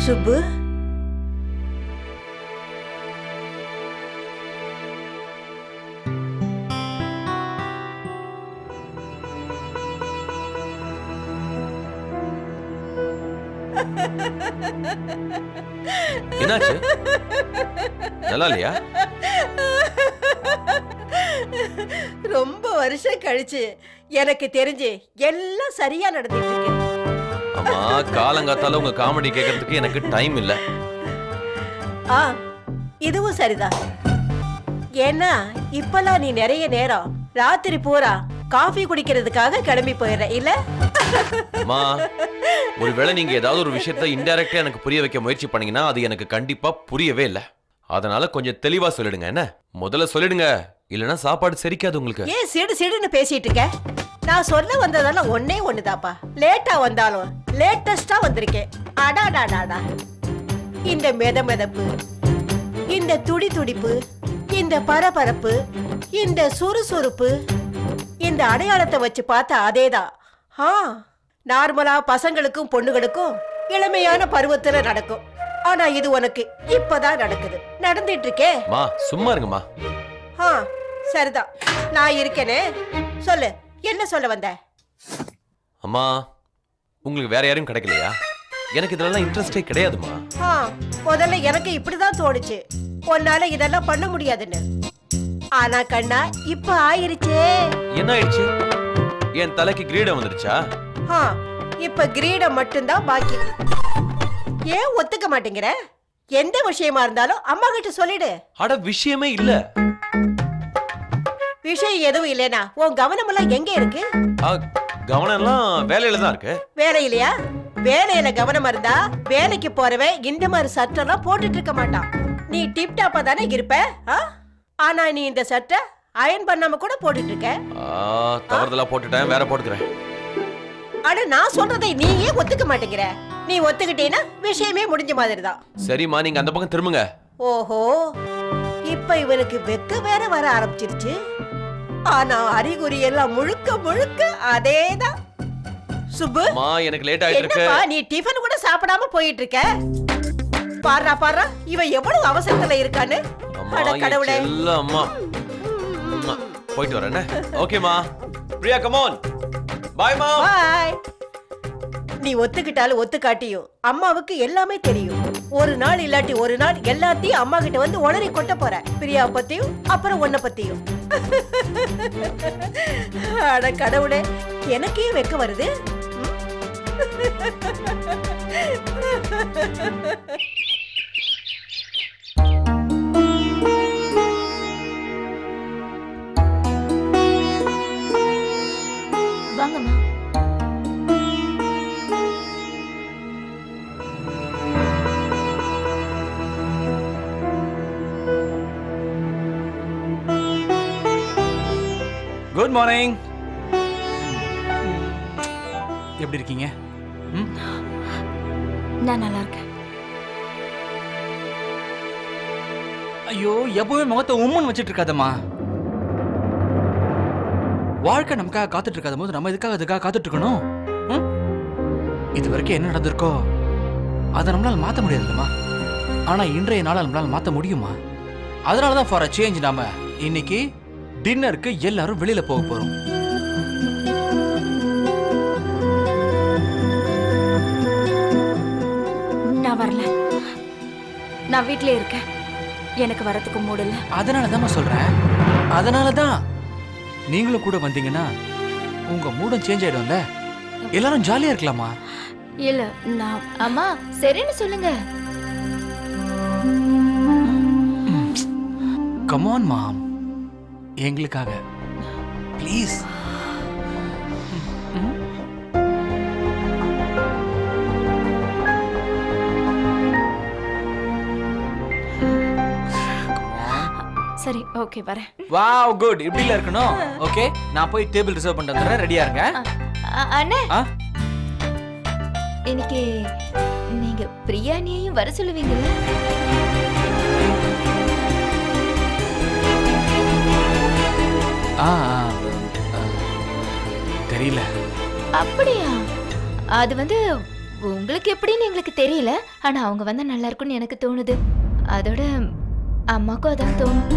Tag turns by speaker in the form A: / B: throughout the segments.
A: சுப்பு
B: என்னாச்சு நல்லா இல்லையா
A: ரொம்ப வருஷம் கழிச்சு எனக்கு தெரிஞ்சு எல்லாம் சரியா நடந்துட்டு இருக்கு
B: அம்மா காலங்காத்தால உங்க காமெடி கேட்கறதுக்கு எனக்கு டைம் இல்ல
A: ஆ இதுவும் சரிதான் ஏன்னா இப்பெல்லாம் நீ நிறைய நேரம் ராத்திரி பூரா காஃபி குடிக்கிறதுக்காக கிளம்பி போயிடுற இல்ல
B: அம்மா ஒருவேளை நீங்க ஏதாவது ஒரு விஷயத்த இன்டைரக்டா எனக்கு புரிய வைக்க முயற்சி பண்ணீங்கன்னா அது எனக்கு கண்டிப்பா புரியவே இல்ல அதனால கொஞ்சம் தெளிவா சொல்லிடுங்க என்ன முதல்ல சொல்லிடுங்க இல்லனா சாப்பாடு செரிக்காது உங்களுக்கு
A: ஏன் சிடு சிடுன்னு பேசிட்டு இருக்க நான் சொல்ல வந்ததெல்லாம் ஒன்னே ஒண்ணுதாப்பா லேட்டா வந்தாலும் லேட்டஸ்டா வந்திருக்கேன் அடாடாடாடா இந்த மெத மெதப்பு இந்த துடி துடிப்பு இந்த பரபரப்பு இந்த சுறுசுறுப்பு இந்த அடையாளத்தை வச்சு பார்த்தா அதேதான் ஆ நார்மலா பசங்களுக்கும் பொண்ணுகளுக்கும் இளமையான பருவத்துல நடக்கும் ஆனா இது உனக்கு இப்பதான் நடக்குது நடந்துட்டு இருக்கே
B: மா சும்மா இருங்கம்மா
A: ஆ சரிதான் நான் இருக்கேனே சொல்லு என்ன சொல்ல வந்த
B: அம்மா உங்களுக்கு வேற யாரும் கிடைக்கலையா எனக்கு இதெல்லாம் இன்ட்ரெஸ்டே கிடையாதுமா
A: ஆ முதல்ல எனக்கு இப்படிதான் தோணுச்சு உன்னால இதெல்லாம் பண்ண முடியாதுன்னு ஆனா கண்ணா இப்ப ஆயிருச்சே
B: என்ன ஆயிடுச்சு என் தலைக்கு கிரீடம் வந்துருச்சா
A: ஆ இப்ப கிரீடம் மட்டும்தான் பாக்கி ஏன் ஒத்துக்க மாட்டேங்கிற எந்த விஷயமா இருந்தாலும் அம்மா கிட்ட சொல்லிடு
B: அட விஷயமே இல்ல
A: விஷயம் எதுவும் இல்லைனா உன் கவனம் எல்லாம் எங்க இருக்கு
B: ஆ, கவனம் எல்லாம் வேலையில தான் இருக்கு
A: வேலையிலையா வேலையில கவனமா இருந்தா வேலைக்கு போறவன் இந்த மாதிரி சட்டெல்லாம் போட்டுட்டு இருக்க மாட்டான் நீ டிப் டாப்பா தானே இருப்ப ஆ? ஆனா நீ இந்த சட்டை அயன் பண்ணாம கூட போட்டுட்டு இருக்க
B: ஆ, தவறுதலா போட்டுட்டேன் வேற போட்டுக்கிறேன்
A: ஆனா நான் சொல்றதை நீ ஏன் ஒத்துக்க மாட்டேங்கிற நீ ஒத்துக்கிட்டீன்னா விஷயமே முடிஞ்ச மாதிரி தான்
B: சரிம்மா நீங்க அந்த பக்கம் திரும்புங்க
A: ஓஹோ இப்ப இவனுக்கு வெக்க வேற வர ஆரம்பிச்சிருச்சு ஆனா அறிகுறி எல்லாம் முழுக்க முழுக்க அதேதான் சுப்பு
B: அம்மா எனக்கு லேட் ஆயிட்டு இருக்கு
A: என்னப்பா நீ டிஃபன் கூட சாப்பிடாம போயிட்டு இருக்க பாருடா பாருடா இவன் எவ்வளவு அவசரத்துல இருக்கான்னு
B: அம்மா
A: அட
B: என்
A: கடவுளே
B: செல்ல அம்மா அம்மா, போயிட்டு வரேன் ஓகேமா பிரியா கமோன் பாய் மா
A: பாய் நீ ஒத்துக்கிட்டாலும் ஒத்துக்காட்டியும் அம்மாவுக்கு எல்லாமே தெரியும் ஒரு நாள் இல்லாட்டி ஒரு நாள் எல்லாத்தையும் அம்மா கிட்ட வந்து உளறி கொட்ட போற பிரியா பத்தியும் அப்புறம் உன்னை பத்தியும் அட கடவுளே எனக்கே வெக்க வருது ம்?
C: வாங்கம்மா
D: குட் மார்னிங் எப்படி இருக்கீங்க ம்?
C: நான் நல்லா இருக்கேன்
D: ஐயோ எப்பவுமே முகத்தை உம்மன் வச்சிட்டு இருக்காதம்மா வாழ்க்கை நமக்காக காத்துட்டு இருக்காத போது நம்ம இதுக்காக இதுக்காக காத்துட்டு இருக்கணும் ம்? இது வரைக்கும் என்ன நடந்திருக்கோ அதை நம்மளால மாத்த முடியாதுல்லம்மா ஆனா இன்றைய நாள நம்மளால மாத்த முடியுமா அதனால தான் ஃபார் அ சேஞ்ச் நாம இன்னைக்கு டின்னருக்கு எல்லாரும் வெளியில போக போறோம்
C: நான் வரல நான் வீட்லயே இருக்கேன் எனக்கு வரத்துக்கு மூடல
D: அதனால தான் சொல்றேன் அதனால தான் நீங்களும் கூட வந்தீங்கன்னா உங்க மூடம் சேஞ்ச் ஆயிடும்ல எல்லாரும் ஜாலியா இருக்கலாமா
C: இல்ல நான் அம்மா சரின்னு சொல்லுங்க
D: கமான் மாம் எங்களுக்காக ப்ளீஸ்
C: சரி ஓகே வரேன்
D: வாவ் குட் இப்படில இருக்கணும் ஓகே நான் போய் டேபிள் ரிசர்வ் பண்ணிட்டு வந்துடுறேன் ரெடியா இருங்க
C: அ- அண்ணே
D: ஆ?
C: இன்னைக்கு நீங்க பிரியாணியையும் வர சொல்லுவீங்கல்ல
D: ஆ ஆ, ஆ. தெரியல
C: அப்படியா அது வந்து உங்களுக்கு எப்படின்னு எங்களுக்கு தெரியல ஆனா அவங்க வந்தா நல்லா இருக்கும்னு எனக்கு தோணுது அதோட அம்மாக்கும் அதான் தோணும்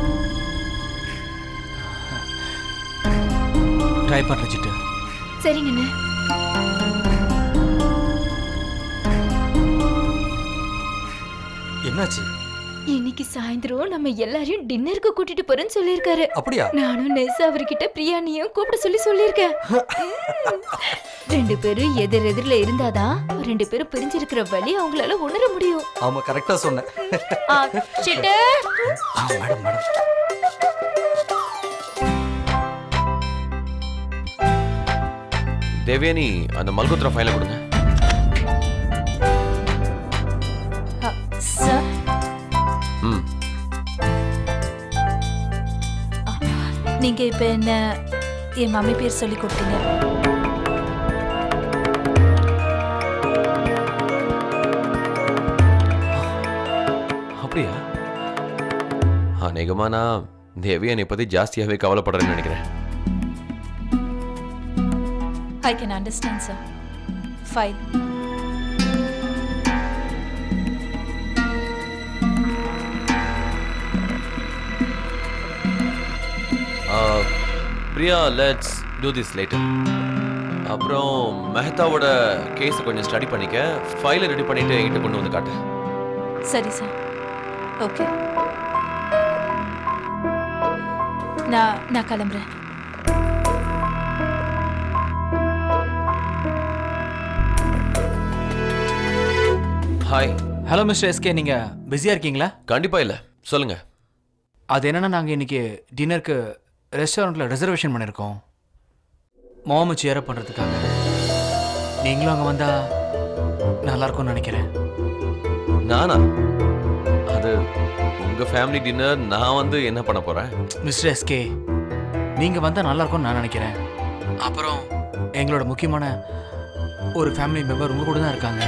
D: ட்ரை பண்ணுறேன் சிட்டு
C: சரிங்கண்ணே
E: என்னாச்சு
C: இன்னைக்கு சாயந்தரம் நம்ம எல்லாரையும் டின்னருக்கு கூட்டிட்டு போறேன்னு சொல்லியிருக்காரு
E: அப்படியா
C: நானும் நெஸ் அவர்கிட்ட பிரியாணியும் கூப்பிட சொல்லி சொல்லியிருக்கேன் ம். ரெண்டு பேரும் எதிர் எதிரில இருந்தாதான் ரெண்டு பேரும் பிரிஞ்சிருக்கிற வழி அவங்களால உணர முடியும்
E: ஆமா கரெக்டா சொன்னேன்
C: ஆ, சிட்டு
D: ஆ மேடம் மேடம்
B: தேவயானி அந்த மல்கோத்ரா ஃபைலை கொடுங்க
C: ஆ, சார்
B: ம்
C: நீங்க இப்ப என்ன என் மம்மி பேர் சொல்லி கொடுத்தீங்க
B: அப்படியா அநேகமா நான் தேவயானி பத்தி ஜாஸ்தியாவே கவலைப்படுறேன்னு நினைக்கிறேன்
C: I can understand sir fine
B: Uh, Priya let's do this later அப்புறம் மெஹதாவோட கேஸை கொஞ்சம் ஸ்டடி பண்ணிக்க ஃபைலை ரெடி பண்ணிட்டு என்கிட்ட கொண்டு வந்து காட்டு
C: சரி சார் ஓகே நான் நான் கிளம்புறேன்
B: ஹாய்
D: ஹலோ மிஸ்டர் எஸ்கே நீங்கள் பிஸியாக இருக்கீங்களா
B: கண்டிப்பா இல்ல சொல்லுங்க
D: அது என்னன்னா நாங்கள் இன்னைக்கு டின்னருக்கு ரெஸ்டாரண்ட்டில் ரிசர்வேஷன் பண்ணியிருக்கோம் மாமு சேர பண்ணுறதுக்காக நீங்களும் அங்கே வந்தால் நல்லாயிருக்கும்னு நினைக்கிறேன்
B: நானா அது உங்க ஃபேமிலி டின்னர் நான் வந்து என்ன பண்ண போறேன்
D: மிஸ்டர் எஸ்கே நீங்கள் வந்தால் நல்லாயிருக்கும்னு நான் நினைக்கிறேன் அப்புறம் எங்களோட முக்கியமான ஒரு ஃபேமிலி மெம்பர் உங்கள் கூட தான் இருக்காங்க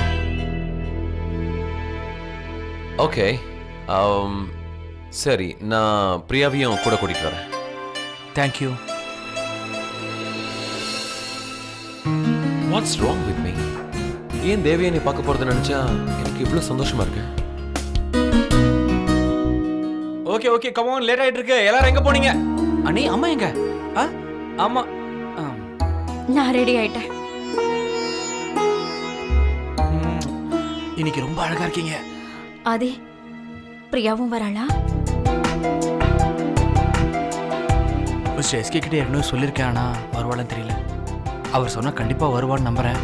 B: ஓகே சரி நான் பிரியாவையும் கூட கூட்டிட்டு வரேன்
D: thank you
B: what's wrong with me ஏன் தேவியானி பார்க்க போறது நினைச்சா எனக்கு இவ்வளவு சந்தோஷமா இருக்கு
D: ஓகே ஓகே கமான் லேட் ஆயிட்டு இருக்கு எல்லாரும் எங்க போனீங்க அண்ணி அம்மா எங்க ஆ ஆமா ஆ.
C: நான் ரெடி ஆயிட்டேன்
D: ம். இன்னைக்கு ரொம்ப அழகா இருக்கீங்க
C: அதே பிரியாவும் வராளா
D: மிஸ்டர் எஸ்கே கிட்ட ஏற்கனவே சொல்லியிருக்கேன் ஆனா வருவாளான்னு தெரியல அவர் சொன்னா கண்டிப்பா வருவான்னு நம்புறேன்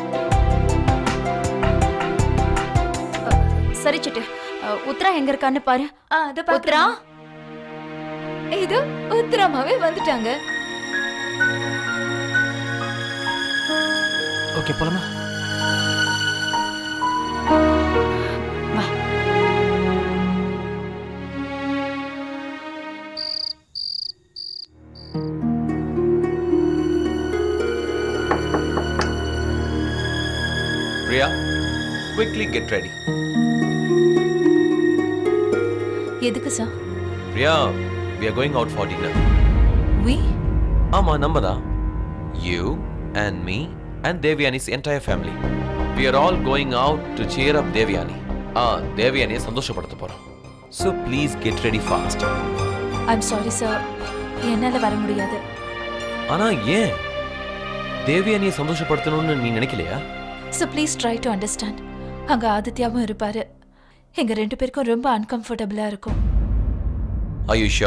C: சரி சிட்டு அ, உத்ரா எங்க இருக்கான்னு பாரு உத்ரா இது உத்ராமாவே வந்துட்டாங்க
D: ஓகே போலாமா
C: வா
B: பிரியா குவிக்லி கெட் ரெடி
C: எதுக்கு sir
B: Priya we are going out for dinner
C: we
B: ஆமா நம்ம தான் you and me and Devyani's entire family we are all going out to cheer up Devyani ஆ தேவியானியை சந்தோஷப்படுத்த போறோம் so please get ready fast
C: I'm sorry sir என்னால வர முடியாது
B: ஆனா ஏன் தேவியானியை சந்தோஷப்படுத்தணும்னு நீ நினைக்கலையா
C: so please try to understand அங்க ஆதித்யாவும் இருப்பாரு எங்க ரெண்டு பேருக்கும் ரொம்ப அன்கம்ஃபர்டபுளா இருக்கும்
B: ஆயுஷா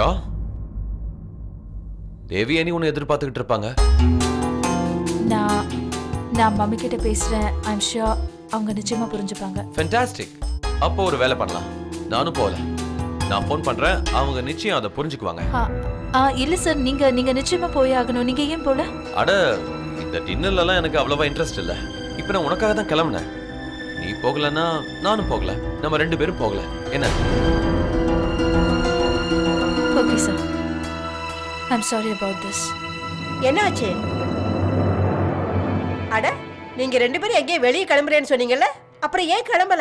B: தேவியானி உன்னை எதிர்பார்த்துக்கிட்டு இருப்பாங்க
C: நான் நான் மம்மி கிட்ட பேசுறேன் ஐம் ஷியோர் அவங்க நிச்சயமா புரிஞ்சுப்பாங்க
B: ஃபென்டாஸ்டிக் அப்போ ஒரு வேலை பண்ணலாம் நானும் போகல நான் ஃபோன் பண்றேன் அவங்க நிச்சயம் அதை புரிஞ்சுக்குவாங்க
C: ஆ, ஆ இல்ல சார் நீங்க நீங்க நிச்சயமா போய் ஆகணும் நீங்க ஏன் போல
B: அட இந்த டின்னர்லலாம் எனக்கு அவ்வளவா இன்ட்ரெஸ்ட் இல்ல இப்போ நான் உனக்காக தான் கிளம்புனேன் நீ போகலன்னா நானும் போகல நம்ம ரெண்டு பேரும் போகல என்ன
C: okay sir I'm sorry about this
A: என்னாச்சு அட நீங்க ரெண்டு பேரும் எங்கேயும் வெளியே கிளம்புறேன்னு சொன்னீங்கல்ல அப்புறம் ஏன் கிளம்பல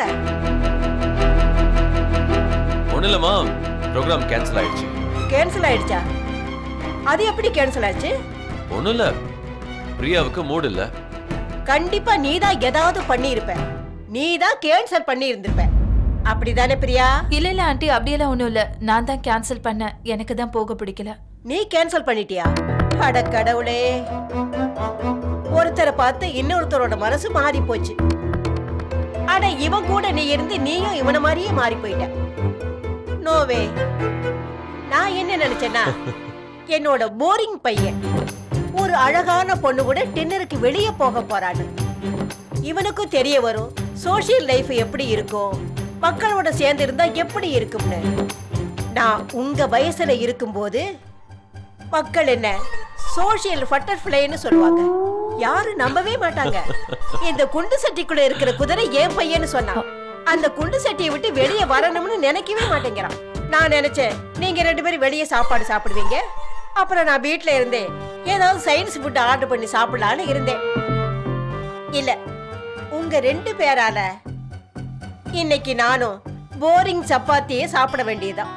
B: ஒன்றும் இல்லைம்மா ப்ரோக்ராம் கேன்சல் ஆயிடுச்சு
A: கேன்சல் ஆயிடுச்சா அது எப்படி கேன்சல் ஆச்சு
B: ஒன்றும் இல்லை பிரியாவுக்கு மூடு இல்லை
A: கண்டிப்பா நீதான் ஏதாவது பண்ணியிருப்ப நீதான் கேன்சல் பண்ணி இருந்திருப்ப அப்படிதானே பிரியா
E: இல்ல இல்ல ஆண்டி அப்படியெல்லாம் ஒண்ணும் இல்ல நான் தான் கேன்சல் பண்ணேன் எனக்கு தான் போக பிடிக்கல
A: நீ கேன்சல் பண்ணிட்டியா அட கடவுளே ஒருத்தரை பார்த்து இன்னொருத்தரோட மனசு மாறி போச்சு ஆனா இவன் கூட நீ இருந்து நீயும் இவன மாதிரியே மாறி போயிட்ட நோவே நான் என்ன நினைச்சேன்னா என்னோட போரிங் பையன் ஒரு அழகான பொண்ணு கூட டின்னருக்கு வெளியே போக போறான்னு இவனுக்கும் தெரிய வரும் சோஷியல் லைஃப் எப்படி இருக்கும் மக்களோட சேர்ந்து இருந்தா எப்படி இருக்கும்னு நான் உங்க வயசுல இருக்கும்போது மக்கள் என்ன சோஷியல் பட்டர்ஃப்ளைன்னு சொல்லுவாங்க யாரும் நம்பவே மாட்டாங்க இந்த குண்டு சட்டிக்குள்ள இருக்கிற குதிரை ஏன் பையன்னு சொன்னான் அந்த குண்டு சட்டியை விட்டு வெளியே வரணும்னு நினைக்கவே மாட்டேங்கிறான் நான் நினைச்சேன் நீங்க ரெண்டு பேரும் வெளியே சாப்பாடு சாப்பிடுவீங்க அப்புறம் நான் வீட்ல இருந்தேன் ஏதாவது சயின்ஸ் ஃபுட் ஆர்டர் பண்ணி சாப்பிடலான்னு இருந்தேன் இல்ல உங்க ரெண்டு பேரால இன்னைக்கு நானும் போரிங் சப்பாத்தியே சாப்பிட வேண்டியதுதான்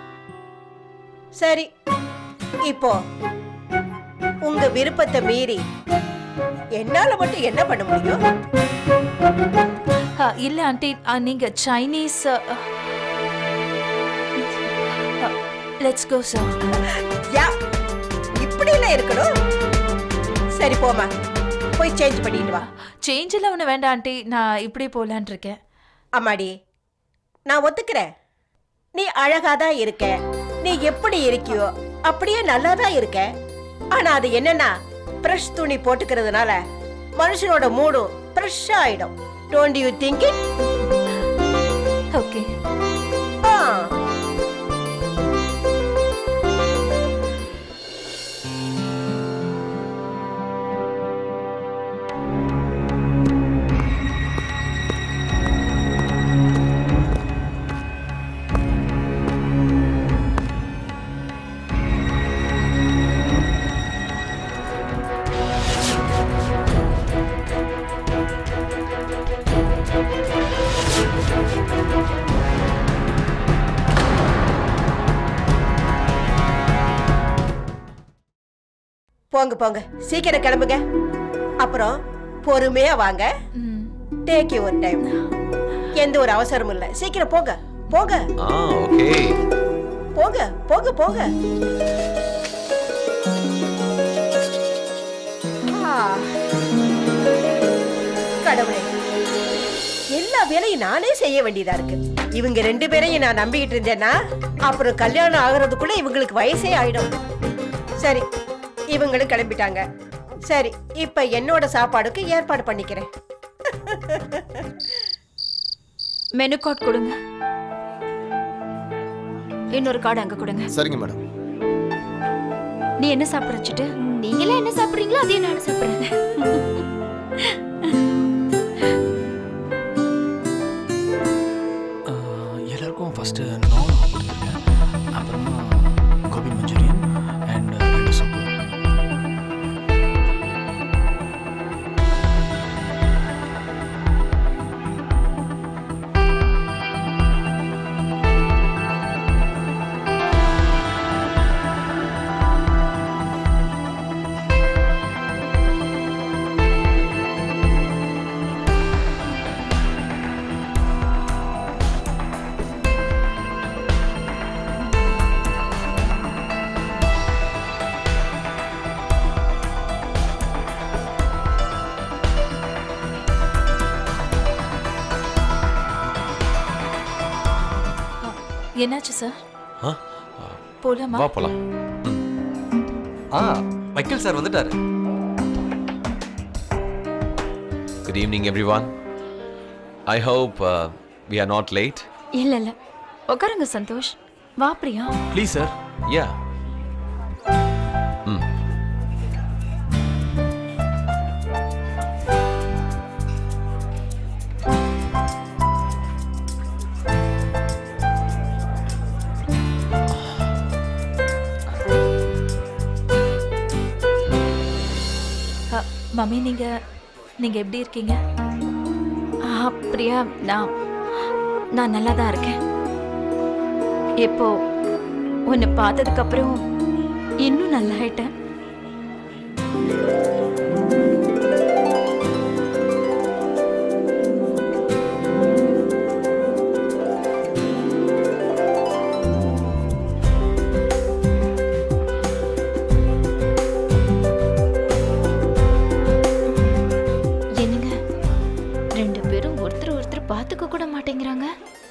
A: சரி இப்போ உங்க விருப்பத்தை மீறி என்னால மட்டும் என்ன பண்ண முடியும்
E: ஆ, இல்ல ஆண்டி ஆ, நீங்க Chinese let's go sir
A: yeah இப்படி எல்லாம் இருக்கணும் சரி போமா போய் சேஞ்ச் பண்ணிட்டு வா
E: சேஞ்ச் எல்லாம் ஒண்ணு வேண்டாம் ஆண்டி நான் இப்படி போலான் இருக்கேன்
A: அம்மாடி நான் ஒத்துக்கிறேன் நீ அழகா தான் இருக்க நீ எப்படி இருக்கியோ அப்படியே நல்லா தான் இருக்க ஆனா அது என்னன்னா பிரஷ் துணி போட்டுக்கிறதுனால மனுஷனோட மூடும் ஃப்ரெஷ்ஷா ஆயிடும் don't you think it
E: okay
A: போங்க போங்க சீக்கிரம் கிளம்புங்க அப்புறம் பொறுமையா வாங்க
E: ம்
A: டேக் யுவர் டைம் எந்த ஒரு அவசரமும் இல்ல சீக்கிரம் போங்க போங்க
B: ஆ ஓகே
A: போங்க போங்க போங்க ஆ. கடவுளே எல்லா வேலையும் நானே செய்ய வேண்டியதா இருக்கு இவங்க ரெண்டு பேரையும் நான் நம்பிக்கிட்டு இருந்தேன்னா அப்புறம் கல்யாணம் ஆகுறதுக்குள்ள இவங்களுக்கு வயசே ஆயிடும் சரி இவங்களும் கிளம்பிட்டாங்க சரி இப்ப என்னோட சாப்பாடுக்கு ஏற்பாடு பண்ணிக்கிறேன்
C: மெனு கார்டு கொடுங்க இன்னொரு கார்டு அங்க கொடுங்க
F: சரிங்க மேடம்
C: நீ என்ன சாப்பிட வச்சுட்டு நீங்களே என்ன சாப்பிடுறீங்களோ அதே நானும் சாப்பிடுறேன்
D: எல்லாருக்கும் ஃபஸ்ட்டு நோன் கொடுத்துருங்க அப்புறமா கோபி மஞ்சூரியன் அண்ட் ரெண்டு சூப்
E: என்னாச்சு சார்
B: ஆ
E: போலாமா
B: வா போலாம்
G: ஆ வக்கீல் சார் வந்துட்டாரு
B: good evening everyone I hope we are not late
C: இல்ல இல்ல உட்காருங்க சந்தோஷ் வா பிரியா
D: ப்ளீஸ் சார்
B: யா ம்
E: அ, மம்மி நீங்க நீங்க எப்படி இருக்கீங்க
C: ஆ, பிரியா நான் நான் நல்லா தான் இருக்கேன் இப்போ உன்னை பார்த்ததுக்கு அப்புறம் இன்னும் நல்லா ஆயிட்டேன் இருக்காங்க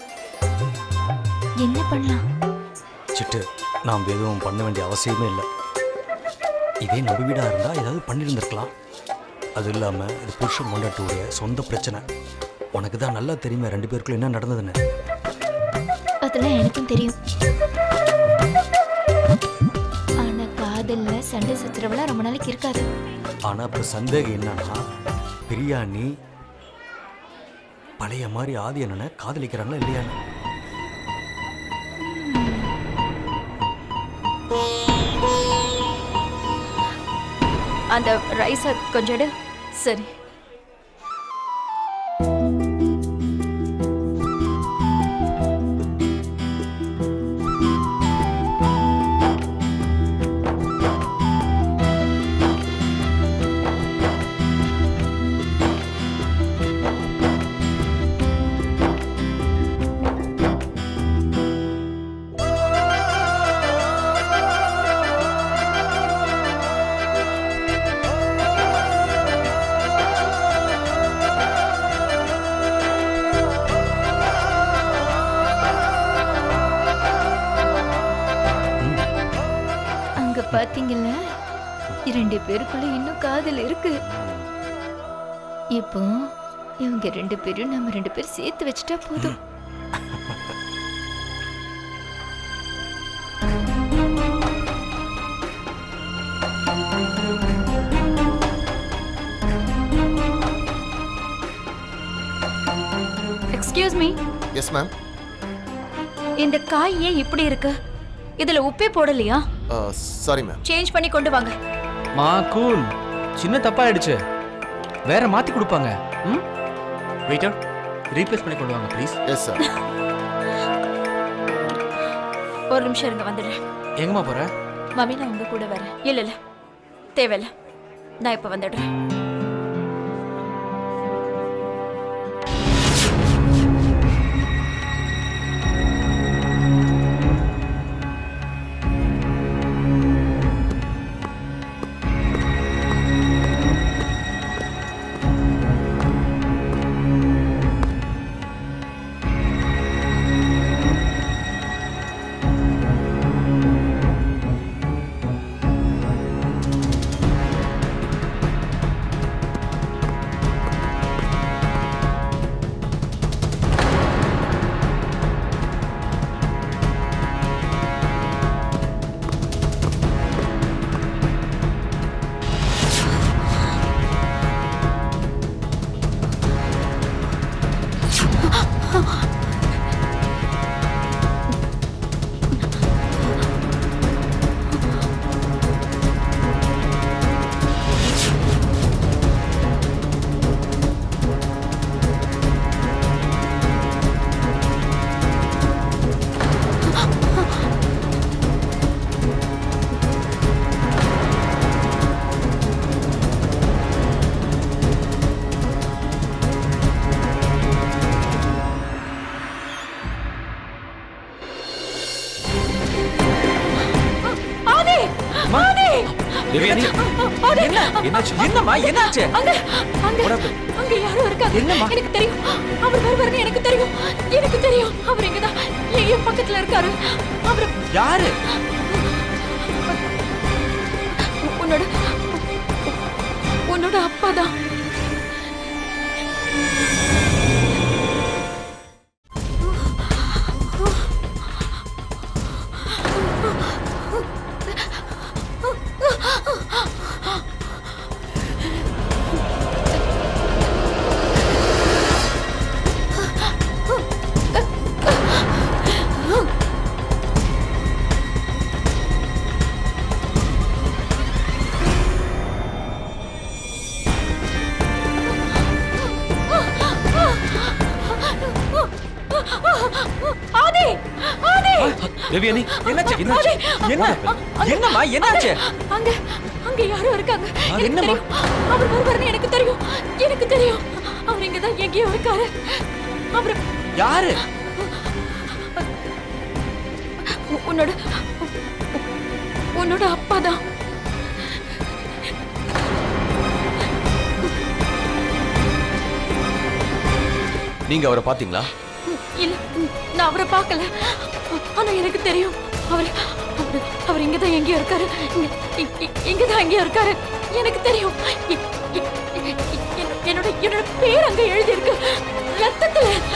C: என்ன பண்ணலாம்
F: சிட்டு நாம் எதுவும் பண்ண வேண்டிய அவசியமே இல்லை இதே நம்ம வீடாக இருந்தால் ஏதாவது பண்ணியிருந்திருக்கலாம் அது இல்லாமல் இது புருஷன் கொண்டாட்டுடைய சொந்த பிரச்சனை உனக்கு தான் நல்லா தெரியுமே ரெண்டு பேருக்குள்ள என்ன நடந்ததுன்னு
C: அதெல்லாம் எனக்கும் தெரியும் ஆனா காதல்ல சண்டை சச்சரவெல்லாம் ரொம்ப நாளைக்கு இருக்காது
F: ஆனால் இப்போ சந்தேகம் என்னன்னா பிரியாணி பழைய மாதிரி ஆதி அண்ணனை காதலிக்கிறாங்களா இல்லையான்னு
C: அந்த ரைஸை கொஞ்சம் எடு
E: சரி
C: அங்க பாத்தீங்கல்ல இரண்டு பேருக்குள்ள இன்னும் காதல் இருக்கு இப்போ இவங்க ரெண்டு பேரும் நம்ம ரெண்டு பேரும் சேர்த்து வச்சுட்டா போதும் எக்ஸ்கியூஸ் மீ
H: எஸ் மேம்
C: இந்த காய் ஏன் இப்படி இருக்கு இதுல உப்பே போடலையா
H: சாரி மேம்
C: சேஞ்ச் பண்ணி கொண்டு வாங்க
D: மா கூல் சின்ன தப்பாயிடுச்சு வேற மாத்தி கொடுப்பாங்க ம் வெயிட்டர் ரீப்ளேஸ் பண்ணி கொண்டு வாங்க ப்ளீஸ்
H: எஸ் சார்
E: ஒரு நிமிஷம் இருங்க வந்துடுறேன்
D: எங்கம்மா போற
E: மம்மி நான் உங்க கூட வரேன் இல்ல இல்ல தேவையில்ல நான் இப்ப வந்துடுறேன்
B: தேவியானி என்னாச்சு
D: என்னம்மா என்னாச்சு
E: அங்க அங்க அங்க யாரோ இருக்காங்க
D: என்னம்மா?
E: எனக்கு தெரியும் அவர் வருவாருன்னு எனக்கு தெரியும் எனக்கு தெரியும் அவர் இங்கதான் என் என் பக்கத்துல இருக்காரு அவர்
D: யாரு
E: உன்னோட உன்னோட அப்பா தான் ஆதி ஆதி
B: தேவியானி
D: என்னாச்சு
B: என்னாச்சு
D: என்ன என்னம்மா என்னாச்சு
E: அங்க அங்க யாரோ இருக்காங்க எனக்கு
D: என்னம்மா?
E: தெரியும் அவர் வருவாருன்னு எனக்கு தெரியும் எனக்கு தெரியும் அவர் இங்கதான் எங்கேயோ இருக்காரு அவர்
D: யாரு
E: உ- உன்னோட உன்னோட அப்பா தான்
B: நீங்க அவரை பாத்தீங்களா
E: இல்ல நான் அவரை பார்க்கல ஆனா எனக்கு தெரியும் அவர் அவர் அவர் இங்கதான் எங்கேயோ இருக்காரு இங்க- இ- இ- இங்கதான் எங்கேயோ இருக்காரு எனக்கு தெரியும் இ- இ- இ- என்னோட என்னோட பேர் அங்க எழுதி இருக்கு ரத்தத்துல